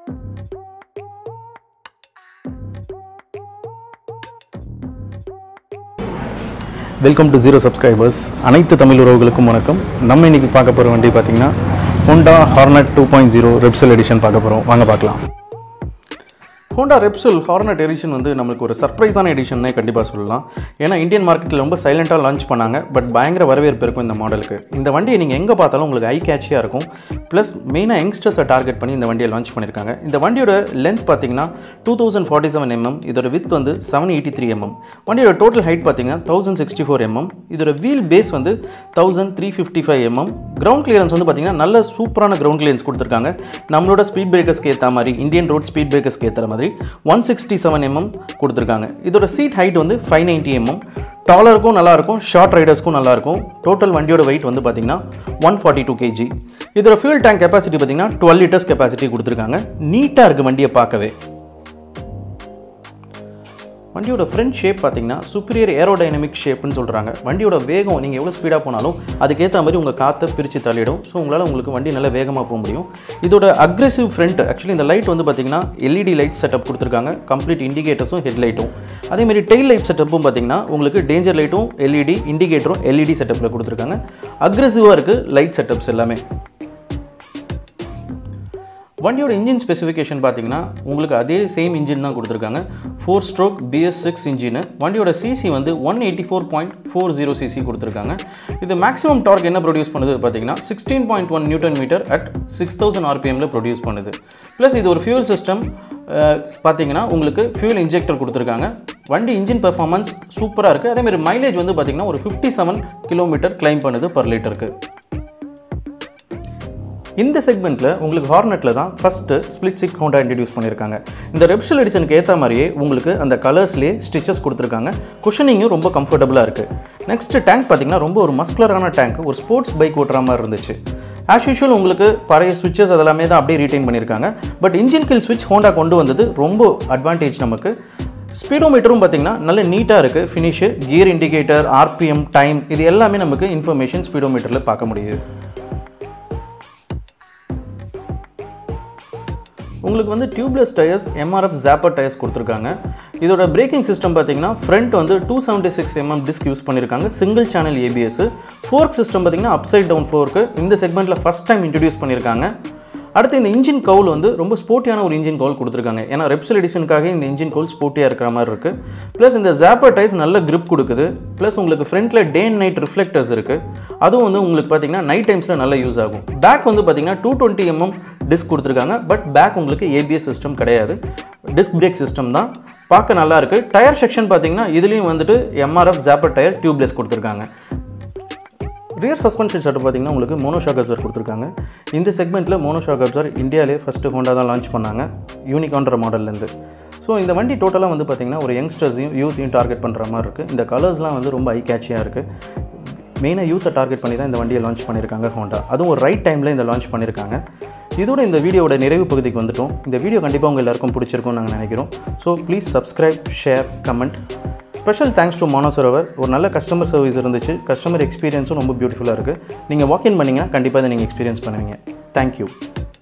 welcome to zero subscribers அனைத்து தமிழ் உறவுகளுக்கும் வணக்கம் நம்ம இன்னைக்கு பார்க்க போகிற வண்டி பார்த்தீங்கன்னா Honda Hornet two point zero Repsol edition பார்க்க போகிறோம் வாங்க பார்க்கலாம் ஹோண்டா ரெப்சல் ஹார்னட் எடிஷன் வந்து நம்மளுக்கு ஒரு சர்ப்ரைஸான எடிஷன்னே கண்டிப்பாக சொல்லலாம் ஏன்னா இந்தியன் மார்க்கெட்டில் ரொம்ப சைலண்ட்டாக லான்ச் பண்ணாங்க பட் பயங்கர வரவேற்பு இருக்கும் இந்த மாடலுக்கு இந்த வண்டியை நீங்கள் எங்கே பார்த்தாலும் உங்களுக்கு ஐ கேட்சியாக இருக்கும் ப்ளஸ் மெயினாக யங்ஸ்டர்ஸை டார்கெட் பண்ணி இந்த வண்டியை லான்ச் பண்ணியிருக்காங்க இந்த வண்டியோட லென்த் பார்த்தீங்கன்னா two thousand forty seven mm இதோட வித் வந்து செவன் எயிட்டி த்ரீ எம்எம் வண்டியோட டோட்டல் ஹைட் பார்த்தீங்கன்னா தௌசண்ட் சிக்ஸ்டி ஃபோர் எம்எம் இதோட வீல் பேஸ் வந்து thousand three fifty five mm ground clearance வந்து பார்த்தீங்கன்னா நல்ல சூப்பரான கிரவுண்ட் கிளியரன்ஸ் கொடுத்துருக்காங்க நம்மளோட ஸ்பீட் பிரேக்கர்ஸ்க்கு ஏற்ற மாதிரி இந்தியன் ரோட் ஸ்பீட் பிரேக்கர்ஸ்க்கு ஏற்ற மாதிரி ஒன் சிக்ஸ்டி செவன் எம்எம் கொடுத்துருக்காங்க இதோட சீட் ஹைட் வந்து ஃபைவ் நைன்ட்டி எம்எம் டாலருக்கும் நல்லாயிருக்கும் ஷார்ட் ரைடர்ஸ்க்கும் நல்லாயிருக்கும் டோட்டல் வண்டியோட வெயிட் வந்து பார்த்தீங்கன்னா ஒன் ஃபார்ட்டி டூ கேஜி இதோட ஃபியூல் டேங்க் கெப்பாசிட்டி பார்த்தீங்கன்னா டுவெல் லிட்டர்ஸ் கெப்பாசிட்டி கொடுத்துருக்காங்க நீட்டாக இருக்குது வண்டியை பார்க்கவே வண்டியோட ஃப்ரண்ட் ஷேப் பார்த்தீங்கன்னா சுப்பீரியர் ஏரோடைனமிக் ஷேப்னு சொல்கிறாங்க வண்டியோட வேகம் நீங்கள் எவ்வளோ ஸ்பீடாக போனாலும் அதுக்கேற்ற மாதிரி உங்கள் காற்றை பிரித்து தள்ளிடும் ஸோ உங்களால் உங்களுக்கு வண்டி நல்லா வேகமாக போக முடியும் இதோட அக்ரெசிவ் ஃப்ரண்ட் ஆக்சுவலி இந்த லைட் வந்து பார்த்தீங்கன்னா எல்இடி லைட் செட்டப் கொடுத்துருக்காங்க கம்ப்ளீட் இண்டிகேட்டர்ஸும் ஹெட்லைட்டும் அதேமாதிரி டெயில் லைட் செட்டப்பும் பார்த்தீங்கன்னா உங்களுக்கு டேஞ்சர் லைட்டும் எல்இடி இண்டிகேட்டரும் எல்இடி செட்டப்பில் கொடுத்துருக்காங்க அக்ரெசிவாக இருக்குது லைட் செட்டப்ஸ் எல்லாமே வண்டியோட இன்ஜின் ஸ்பெசிஃபிகேஷன் பார்த்தீங்கன்னா உங்களுக்கு அதே சேம் இன்ஜின் தான் கொடுத்துருக்காங்க four stroke BS six engine வண்டியோட சிசி வந்து one eighty four point four zero CC கொடுத்துருக்காங்க இது மேக்ஸிமம் டார்க் என்ன ப்ரொடியூஸ் பண்ணுது பார்த்தீங்கன்னா sixteen point one newton metre at six thousand ஆர்பிஎம்மில் ப்ரொடியூஸ் பண்ணுது ப்ளஸ் இது ஒரு ஃபியூல் சிஸ்டம் பார்த்தீங்கன்னா உங்களுக்கு ஃபியூல் இன்ஜெக்டர் கொடுத்துருக்காங்க வண்டி இன்ஜின் பெர்ஃபார்மன்ஸ் சூப்பராக இருக்குது அதேமாதிரி மைலேஜ் வந்து பார்த்தீங்கன்னா ஒரு ஃபிஃப்டி செவன் கிலோமீட்டர் கிளைம் பண்ணுது பர் லிட்டருக்கு இந்த செக்மெண்ட்டில் உங்களுக்கு ஹார்னெட்டில் தான் ஃபஸ்ட்டு ஸ்பிளிட் சிக் ஹோண்டா இன்ட்ரடியூஸ் பண்ணியிருக்காங்க இந்த ரெப்ஷல் எடிஷனுக்கு ஏற்ற மாதிரியே உங்களுக்கு அந்த கலர்ஸ்லேயே ஸ்டிச்சஸ் கொடுத்துருக்காங்க குஷனிங்கும் ரொம்ப கம்ஃபர்டபுளாக இருக்குது நெக்ஸ்ட் டேங்க் பார்த்தீங்கன்னா ரொம்ப ஒரு மஸ்குலரான டேங்க் ஒரு ஸ்போர்ட்ஸ் பைக் ஓட்டுற மாதிரி இருந்துச்சு ஆஸ் யூஷுவல் உங்களுக்கு பழைய ஸ்விட்சஸ் அதெல்லாமே தான் அப்படியே ரீட்டைன் பண்ணியிருக்காங்க பட் இன்ஜின் கில் ஸ்விட்ச் ஹோண்டா கொண்டு வந்தது ரொம்ப அட்வான்டேஜ் நமக்கு ஸ்பீடோமீட்டரும் பார்த்தீங்கன்னா நல்ல நீட்டாக இருக்குது finish gear indicator RPM time இது எல்லாமே நமக்கு இன்ஃபர்மேஷன் ஸ்பீடோமீட்டரில் பார்க்க முடியுது உங்களுக்கு வந்து tubeless tyres MRF Zapper tyres கொடுத்துருக்காங்க இதோட பிரேக்கிங் சிஸ்டம் பார்த்தீங்கன்னா ஃப்ரண்ட் வந்து two seventy six mm disc use பண்ணியிருக்காங்க single channel ABS fork system பார்த்தீங்கன்னா அப்சைட் டவுன் ஃபோர்க்கு இந்த செக்மெண்ட்டில் ஃபஸ்ட் டைம் இன்ட்ரடியூஸ் பண்ணியிருக்காங்க அடுத்து இந்த இன்ஜின் கவுல் வந்து ரொம்ப ஸ்போர்ட்டியான ஒரு இன்ஜின் கவுல் கொடுத்துருக்காங்க ஏன்னா ரெப்சல் எடிஷனுக்காக இந்த இன்ஜின் கவுல் ஸ்போர்ட்டியாக இருக்கிற மாதிரி இருக்குது ப்ளஸ் இந்த ஜாப்பர் டைஸ் நல்ல grip கொடுக்குது ப்ளஸ் உங்களுக்கு ஃப்ரண்ட்டில் டே அண்ட் நைட் ரிஃப்ளெக்டர்ஸ் இருக்குது அதுவும் வந்து உங்களுக்கு பார்த்தீங்கன்னா நைட் டைம்ஸில் நல்லா யூஸ் ஆகும் பேக் வந்து பார்த்தீங்கன்னா டூ டுவெண்ட்டி எம்எம் டிஸ்க் கொடுத்துருக்காங்க பட் பேக் உங்களுக்கு ஏபிஎஸ் சிஸ்டம் கிடையாது டிஸ்க் பிரேக் சிஸ்டம் தான் பார்க்க நல்லா இருக்குது டயர் செக்ஷன் பார்த்தீங்கன்னா இதுலேயும் வந்துட்டு எம்ஆர்எஃப் ஜாப்பர் டயர் டியூப்லெஸ் கொடுத்துருக்காங்க ரியர் சஸ்பென்ஷன் செட் பார்த்தீங்கன்னா உங்களுக்கு மோனோஷாக் அப்சர் கொடுத்துருக்காங்க இந்த செக்மெண்ட்டில் மோனோஷாக் அப்சர் இந்தியாவிலே ஃபஸ்ட்டு ஹோண்டா தான் லான்ச் பண்ணாங்க யூனிகான்ற மாடல்லேருந்து ஸோ இந்த வண்டி டோட்டலாக வந்து பார்த்தீங்கன்னா ஒரு யங்ஸ்டர்ஸையும் யூத்தையும் டார்கெட் பண்ணுற மாதிரி இருக்குது இந்த கலர்ஸ்லாம் வந்து ரொம்ப ஐ கேட்சியாக இருக்குது மெயினாக யூத்தை டார்கெட் பண்ணி தான் இந்த வண்டியை லான்ச் பண்ணியிருக்காங்க ஹோண்டா அதுவும் ஒரு ரைட் டைமில் இந்த லான்ச் பண்ணியிருக்காங்க இதோட இந்த வீடியோட நிறைவு பகுதிக்கு வந்துட்டோம் இந்த வீடியோ கண்டிப்பாக உங்கள் எல்லாருக்கும் பிடிச்சிருக்கும்னு நாங்கள் நினைக்கிறோம் so please subscribe share comment special thanks to மோனோசரோவர் ஒரு நல்ல கஸ்டமர் சர்வீஸ் இருந்துச்சு கஸ்டமர் எக்ஸ்பீரியன்ஸும் ரொம்ப பியூட்டிஃபுல்லாக இருக்குது நீங்கள் வாக்இன் பண்ணிங்கன்னா கண்டிப்பாக இதை நீங்கள் எக்ஸ்பீரியன்ஸ் பண்ணுவீங்க தேங்க்யூ